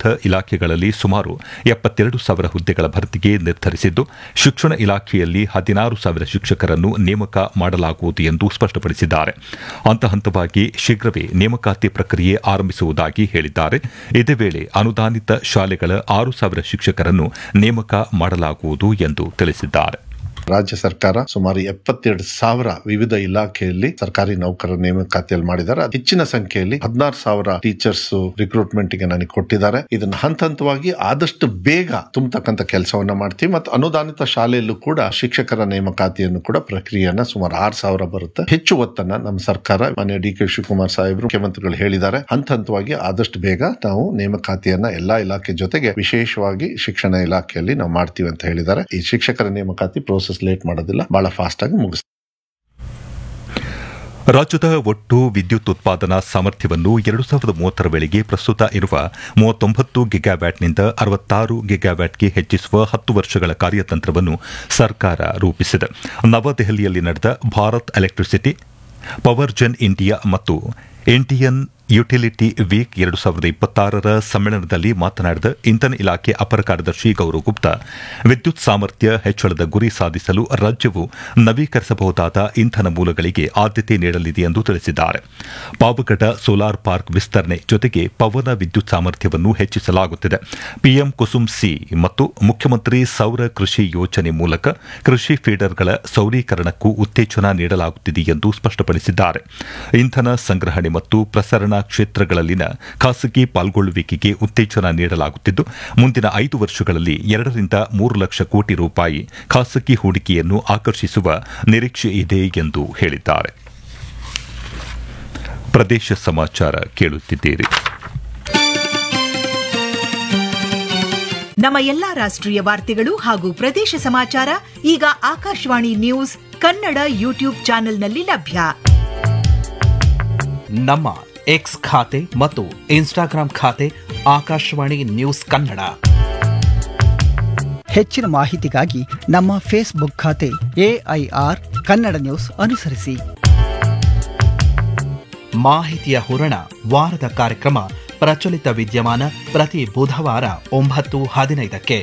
ವಿವಿಧ ಇಲಾಖೆಗಳಲ್ಲಿ ಸುಮಾರು ಎಪ್ಪತ್ತೆರಡು ಸಾವಿರ ಹುದ್ದೆಗಳ ಭರ್ತಿಗೆ ನಿರ್ಧರಿಸಿದ್ದು ಶಿಕ್ಷಣ ಇಲಾಖೆಯಲ್ಲಿ ಹದಿನಾರು ಸಾವಿರ ಶಿಕ್ಷಕರನ್ನು ನೇಮಕ ಮಾಡಲಾಗುವುದು ಎಂದು ಸ್ಪಷ್ಟಪಡಿಸಿದ್ದಾರೆ ಹಂತ ಹಂತವಾಗಿ ಶೀಘ್ರವೇ ನೇಮಕಾತಿ ಪ್ರಕ್ರಿಯೆ ಆರಂಭಿಸುವುದಾಗಿ ಹೇಳಿದ್ದಾರೆ ಇದೇ ವೇಳೆ ಅನುದಾನಿತ ಶಾಲೆಗಳ ಆರು ಸಾವಿರ ಶಿಕ್ಷಕರನ್ನು ನೇಮಕ ಮಾಡಲಾಗುವುದು ಎಂದು ತಿಳಿಸಿದ್ದಾರೆ ರಾಜ್ಯ ಸರ್ಕಾರ ಸುಮಾರು ಎಪ್ಪತ್ತೆರಡು ಸಾವಿರ ವಿವಿಧ ಇಲಾಖೆಯಲ್ಲಿ ಸರ್ಕಾರಿ ನೌಕರರ ನೇಮಕಾತಿಯಲ್ಲಿ ಮಾಡಿದ್ದಾರೆ ಅದ್ ಹೆಚ್ಚಿನ ಸಂಖ್ಯೆಯಲ್ಲಿ ಹದಿನಾರು ಸಾವಿರ ಟೀಚರ್ಸ್ ರಿಕ್ರೂಟ್ಮೆಂಟ್ ಗೆ ನನಗೆ ಕೊಟ್ಟಿದ್ದಾರೆ ಇದನ್ನ ಹಂತ ಹಂತವಾಗಿ ಆದಷ್ಟು ಬೇಗ ತುಂಬತಕ್ಕಂತ ಕೆಲಸವನ್ನ ಮಾಡ್ತೀವಿ ಮತ್ತು ಅನುದಾನಿತ ಶಾಲೆಯಲ್ಲೂ ಕೂಡ ಶಿಕ್ಷಕರ ನೇಮಕಾತಿಯನ್ನು ಕೂಡ ಪ್ರಕ್ರಿಯೆಯನ್ನ ಸುಮಾರು ಆರು ಸಾವಿರ ಬರುತ್ತೆ ಹೆಚ್ಚು ಒತ್ತನ್ನ ನಮ್ಮ ಸರ್ಕಾರ ಮಾನ್ಯ ಡಿ ಕೆ ಶಿವಕುಮಾರ್ ಸಾಹೇಬರು ಮುಖ್ಯಮಂತ್ರಿಗಳು ಹೇಳಿದ್ದಾರೆ ಹಂತ ಹಂತವಾಗಿ ಆದಷ್ಟು ಬೇಗ ನಾವು ನೇಮಕಾತಿಯನ್ನ ಎಲ್ಲಾ ಇಲಾಖೆ ಜೊತೆಗೆ ವಿಶೇಷವಾಗಿ ಶಿಕ್ಷಣ ಇಲಾಖೆಯಲ್ಲಿ ನಾವು ಮಾಡ್ತೀವಿ ಅಂತ ಹೇಳಿದ್ದಾರೆ ಈ ಶಿಕ್ಷಕರ ನೇಮಕಾತಿ ಪ್ರೋಸೆಸ್ ಲೇಟ್ ಮಾಡೋದಿಲ್ಲ ಬಹಳ ಫಾಸ್ಟ್ ಆಗಿ ಮುಗಿಸ್ ರಾಜ್ಯದ ಒಟ್ಟು ವಿದ್ಯುತ್ ಉತ್ಪಾದನಾ ಸಾಮರ್ಥ್ಯವನ್ನು ಎರಡು ಸಾವಿರದ ಮೂವತ್ತರ ವೇಳೆಗೆ ಪ್ರಸ್ತುತ ಇರುವ ಮೂವತ್ತೊಂಬತ್ತು ಗಿಗಾವ್ಯಾಟ್ನಿಂದ ಅರವತ್ತಾರು ಗಿಗಾವ್ಯಾಟ್ಗೆ ಹೆಚ್ಚಿಸುವ ಹತ್ತು ವರ್ಷಗಳ ಕಾರ್ಯತಂತ್ರವನ್ನು ಸರ್ಕಾರ ರೂಪಿಸಿದೆ ನವದೆಹಲಿಯಲ್ಲಿ ನಡೆದ Bharat electricity power gen India and Indian utility week ಎರಡು ಸಾವಿರದ ಇಪ್ಪತ್ತಾರರ ಸಮ್ಮೇಳನದಲ್ಲಿ ಮಾತನಾಡಿದ ಇಂಧನ ಇಲಾಖೆ ಅಪರ ಕಾರ್ಯದರ್ಶಿ ಗೌರವ್ ಗುಪ್ತಾ ವಿದ್ಯುತ್ ಸಾಮರ್ಥ್ಯ ಹೆಚ್ಚಳದ ಗುರಿ ಸಾಧಿಸಲು ರಾಜ್ಯವು ನವೀಕರಿಸಬಹುದಾದ ಇಂಧನ ಮೂಲಗಳಿಗೆ ಆದ್ಯತೆ ನೀಡಲಿದೆ ಎಂದು ತಿಳಿಸಿದ್ದಾರೆ ಪಾವಗಡ ಸೋಲಾರ್ ಪಾರ್ಕ್ ವಿಸ್ತರಣೆ ಜೊತೆಗೆ ಪವನ ವಿದ್ಯುತ್ ಸಾಮರ್ಥ್ಯವನ್ನು ಹೆಚ್ಚಿಸಲಾಗುತ್ತಿದೆ ಪಿಎಂ ಕುಸುಮ್ ಸಿ ಮತ್ತು ಮುಖ್ಯಮಂತ್ರಿ ಸೌರ ಕೃಷಿ ಯೋಜನೆ ಮೂಲಕ ಕೃಷಿ ಫೀಡರ್ಗಳ ಸೌರೀಕರಣಕ್ಕೂ ಉತ್ತೇಜನ ನೀಡಲಾಗುತ್ತಿದೆ ಎಂದು ಸ್ಪಷ್ಟಪಡಿಸಿದ್ದಾರೆ ಇಂಧನ ಸಂಗ್ರಹಣೆ ಮತ್ತು ಪ್ರಸರಣ ಕ್ಷೇತ್ರಗಳಲ್ಲಿನ ಖಾಸಗಿ ಪಾಲ್ಗೊಳ್ಳುವಿಕೆಗೆ ಉತ್ತೇಜನ ನೀಡಲಾಗುತ್ತಿದ್ದು ಮುಂದಿನ ಐದು ವರ್ಷಗಳಲ್ಲಿ ಎರಡರಿಂದ ಮೂರು ಲಕ್ಷ ಕೋಟಿ ರೂಪಾಯಿ ಖಾಸಗಿ ಹೂಡಿಕೆಯನ್ನು ಆಕರ್ಷಿಸುವ ನಿರೀಕ್ಷೆ ಇದೆ ಎಂದು ಹೇಳಿದ್ದಾರೆ ಪ್ರದೇಶ ಸಮಾಚಾರ ಕೇಳುತ್ತಿದ್ದೀರಿ ನಮ್ಮ ಎಲ್ಲಾ ರಾಷ್ಟ್ರೀಯ ವಾರ್ತೆಗಳು ಹಾಗೂ ಪ್ರದೇಶ ಸಮಾಚಾರ ಈಗ ಆಕಾಶವಾಣಿ ನ್ಯೂಸ್ ಕನ್ನಡ ಯೂಟ್ಯೂಬ್ ಚಾನೆಲ್ನಲ್ಲಿ ಲಭ್ಯ ನಮ್ಮ ಎಕ್ಸ್ ಖಾತೆ ಮತ್ತು ಇನ್ಸ್ಟಾಗ್ರಾಂ ಖಾತೆ ಆಕಾಶವಾಣಿ ನ್ಯೂಸ್ ಕನ್ನಡ ಹೆಚ್ಚಿನ ಮಾಹಿತಿಗಾಗಿ ನಮ್ಮ ಫೇಸ್ಬುಕ್ ಖಾತೆ ಎಐಆರ್ ಕನ್ನಡ ನ್ಯೂಸ್ ಅನುಸರಿಸಿ ಮಾಹಿತಿಯ ಹೂರಣ ವಾರದ ಕಾರ್ಯಕ್ರಮ ಪ್ರಚಲಿತ ವಿದ್ಯಮಾನ ಪ್ರತಿ ಬುಧವಾರ ಒಂಬತ್ತು ಹದಿನೈದಕ್ಕೆ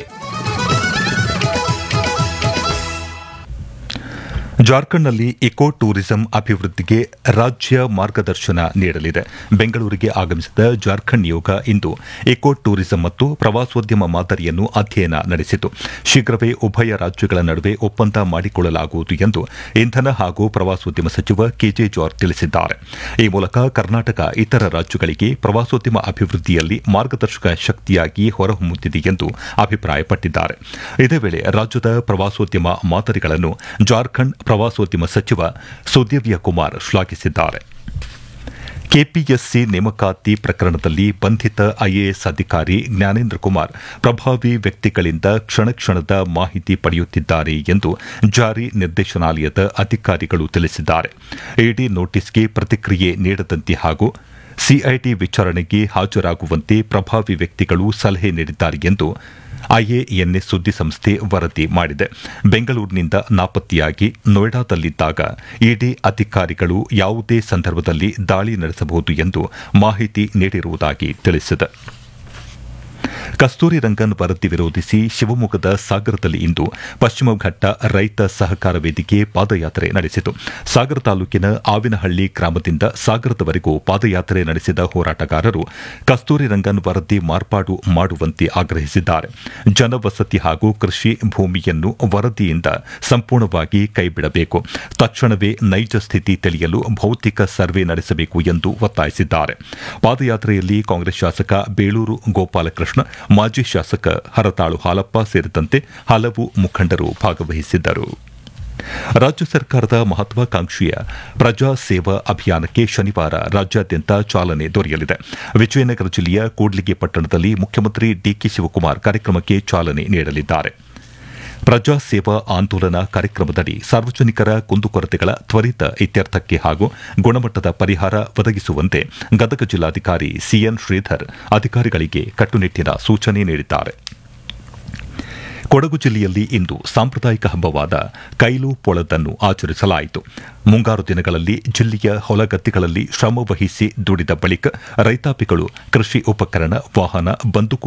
ಜಾರ್ಖಂಡ್ನಲ್ಲಿ ಇಕೋ ಟೂರಿಸಂ ಅಭಿವೃದ್ಧಿಗೆ ರಾಜ್ಯ ಮಾರ್ಗದರ್ಶನ ನೀಡಲಿದೆ ಬೆಂಗಳೂರಿಗೆ ಆಗಮಿಸಿದ ಜಾರ್ಖಂಡ್ ನಿಯೋಗ ಇಂದು ಇಕೋ ಟೂರಿಸಂ ಮತ್ತು ಪ್ರವಾಸೋದ್ಯಮ ಮಾದರಿಯನ್ನು ಅಧ್ಯಯನ ನಡೆಸಿತು ಶೀಘ್ರವೇ ಉಭಯ ರಾಜ್ಯಗಳ ನಡುವೆ ಒಪ್ಪಂದ ಮಾಡಿಕೊಳ್ಳಲಾಗುವುದು ಎಂದು ಇಂಧನ ಹಾಗೂ ಪ್ರವಾಸೋದ್ಯಮ ಸಚಿವ ಕೆಜೆ ಜಾರ್ಜ್ ತಿಳಿಸಿದ್ದಾರೆ ಈ ಮೂಲಕ ಕರ್ನಾಟಕ ಇತರ ರಾಜ್ಯಗಳಿಗೆ ಪ್ರವಾಸೋದ್ಯಮ ಅಭಿವೃದ್ಧಿಯಲ್ಲಿ ಮಾರ್ಗದರ್ಶಕ ಶಕ್ತಿಯಾಗಿ ಹೊರಹೊಮ್ಮುತ್ತಿದೆ ಎಂದು ಅಭಿಪ್ರಾಯಪಟ್ಟಿದ್ದಾರೆ ಇದೇ ವೇಳೆ ರಾಜ್ಯದ ಪ್ರವಾಸೋದ್ಯಮ ಮಾದರಿಗಳನ್ನು ಜಾರ್ಖಂಡ್ ಪ್ರವಾಸೋದ್ಯಮ ಸಚಿವ ಸುದಿವ್ಯ ಕುಮಾರ್ ಶ್ಲಾಘಿಸಿದ್ದಾರೆ ಕೆಪಿಎಸ್ಸಿ ನೇಮಕಾತಿ ಪ್ರಕರಣದಲ್ಲಿ ಬಂಧಿತ ಐಎಎಸ್ ಅಧಿಕಾರಿ ಜ್ಞಾನೇಂದ್ರ ಕುಮಾರ್ ಪ್ರಭಾವಿ ವ್ಯಕ್ತಿಗಳಿಂದ ಕ್ಷಣ ಕ್ಷಣದ ಮಾಹಿತಿ ಪಡೆಯುತ್ತಿದ್ದಾರೆ ಎಂದು ಜಾರಿ ನಿರ್ದೇಶನಾಲಯದ ಅಧಿಕಾರಿಗಳು ತಿಳಿಸಿದ್ದಾರೆ ಇಡಿ ನೋಟಿಸ್ಗೆ ಪ್ರತಿಕ್ರಿಯೆ ನೀಡದಂತೆ ಹಾಗೂ ಸಿಐಟಿ ವಿಚಾರಣೆಗೆ ಹಾಜರಾಗುವಂತೆ ಪ್ರಭಾವಿ ವ್ಯಕ್ತಿಗಳು ಸಲಹೆ ನೀಡಿದ್ದಾರೆ ಎಂದು ಐಎಎನ್ಎಸ್ ಸುದ್ದಿಸಂಸ್ಥೆ ವರದಿ ಮಾಡಿದೆ ಬೆಂಗಳೂರಿನಿಂದ ನಾಪತ್ತೆಯಾಗಿ ನೋಯ್ಡಾದಲ್ಲಿದ್ದಾಗ ಇಡಿ ಅಧಿಕಾರಿಗಳು ಯಾವುದೇ ಸಂದರ್ಭದಲ್ಲಿ ದಾಳಿ ನಡೆಸಬಹುದು ಎಂದು ಮಾಹಿತಿ ನೀಡಿರುವುದಾಗಿ ತಿಳಿಸಿದೆ ಕಸ್ತೂರಿ ರಂಗನ್ ವರದಿ ವಿರೋಧಿಸಿ ಶಿವಮೊಗ್ಗದ ಸಾಗರದಲ್ಲಿ ಇಂದು ಪಶ್ಚಿಮ ಘಟ್ಟ ರೈತ ಸಹಕಾರ ವೇದಿಕೆ ಪಾದಯಾತ್ರೆ ನಡೆಸಿತು ಸಾಗರ ತಾಲೂಕಿನ ಆವಿನಹಳ್ಳಿ ಗ್ರಾಮದಿಂದ ಸಾಗರದವರೆಗೂ ಪಾದಯಾತ್ರೆ ನಡೆಸಿದ ಹೋರಾಟಗಾರರು ಕಸ್ತೂರಿ ರಂಗನ್ ವರದಿ ಮಾರ್ಪಾಡು ಮಾಡುವಂತೆ ಆಗ್ರಹಿಸಿದ್ದಾರೆ ಜನವಸತಿ ಹಾಗೂ ಕೃಷಿ ಭೂಮಿಯನ್ನು ವರದಿಯಿಂದ ಸಂಪೂರ್ಣವಾಗಿ ಕೈಬಿಡಬೇಕು ತಕ್ಷಣವೇ ನೈಜ ಸ್ಥಿತಿ ತಿಳಿಯಲು ಭೌತಿಕ ಸರ್ವೆ ನಡೆಸಬೇಕು ಎಂದು ಒತ್ತಾಯಿಸಿದ್ದಾರೆ ಪಾದಯಾತ್ರೆಯಲ್ಲಿ ಕಾಂಗ್ರೆಸ್ ಶಾಸಕ ಬೇಳೂರು ಗೋಪಾಲಕೃಷ್ಣ ಮಾಜಿ ಶಾಸಕ ಹರತಾಳು ಹಾಲಪ್ಪ ಸೇರಿದಂತೆ ಹಲವು ಮುಖಂಡರು ಭಾಗವಹಿಸಿದ್ದರು ರಾಜ್ಯ ಸರ್ಕಾರದ ಮಹತ್ವಾಕಾಂಕ್ಷಿಯ ಪ್ರಜಾ ಸೇವಾ ಅಭಿಯಾನಕ್ಕೆ ಶನಿವಾರ ರಾಜ್ಯಾದ್ಯಂತ ಚಾಲನೆ ದೊರೆಯಲಿದೆ ವಿಜಯನಗರ ಜಿಲ್ಲೆಯ ಕೂಡ್ಲಿಗಿ ಪಟ್ಟಣದಲ್ಲಿ ಮುಖ್ಯಮಂತ್ರಿ ಡಿಕೆ ಶಿವಕುಮಾರ್ ಕಾರ್ಯಕ್ರಮಕ್ಕೆ ಚಾಲನೆ ನೀಡಲಿದ್ದಾರೆ ಪ್ರಜಾ ಸೇವಾ ಆಂದೋಲನ ಕಾರ್ಯಕ್ರಮದಡಿ ಸಾರ್ವಜನಿಕರ ಕುಂದುಕೊರತೆಗಳ ತ್ವರಿತ ಇತ್ಯರ್ಥಕ್ಕೆ ಹಾಗೂ ಗುಣಮಟ್ಟದ ಪರಿಹಾರ ಒದಗಿಸುವಂತೆ ಗದಗ ಜಿಲ್ಲಾಧಿಕಾರಿ ಸಿಎನ್ ಶ್ರೀಧರ್ ಅಧಿಕಾರಿಗಳಿಗೆ ಕಟ್ಟುನಿಟ್ಟಿನ ಸೂಚನೆ ನೀಡಿದ್ದಾರೆ ಕೊಡಗು ಜಿಲ್ಲೆಯಲ್ಲಿ ಇಂದು ಸಾಂಪ್ರದಾಯಿಕ ಹಬ್ಬವಾದ ಕೈಲು ಪೊಳದನ್ನು ಆಚರಿಸಲಾಯಿತು ಮುಂಗಾರು ದಿನಗಳಲ್ಲಿ ಜಿಲ್ಲೆಯ ಹೊಲಗದ್ದೆಗಳಲ್ಲಿ ಶ್ರಮವಹಿಸಿ ದುಡಿದ ಬಳಿಕ ರೈತಾಪಿಗಳು ಕೃಷಿ ಉಪಕರಣ ವಾಹನ ಬಂದೂಕು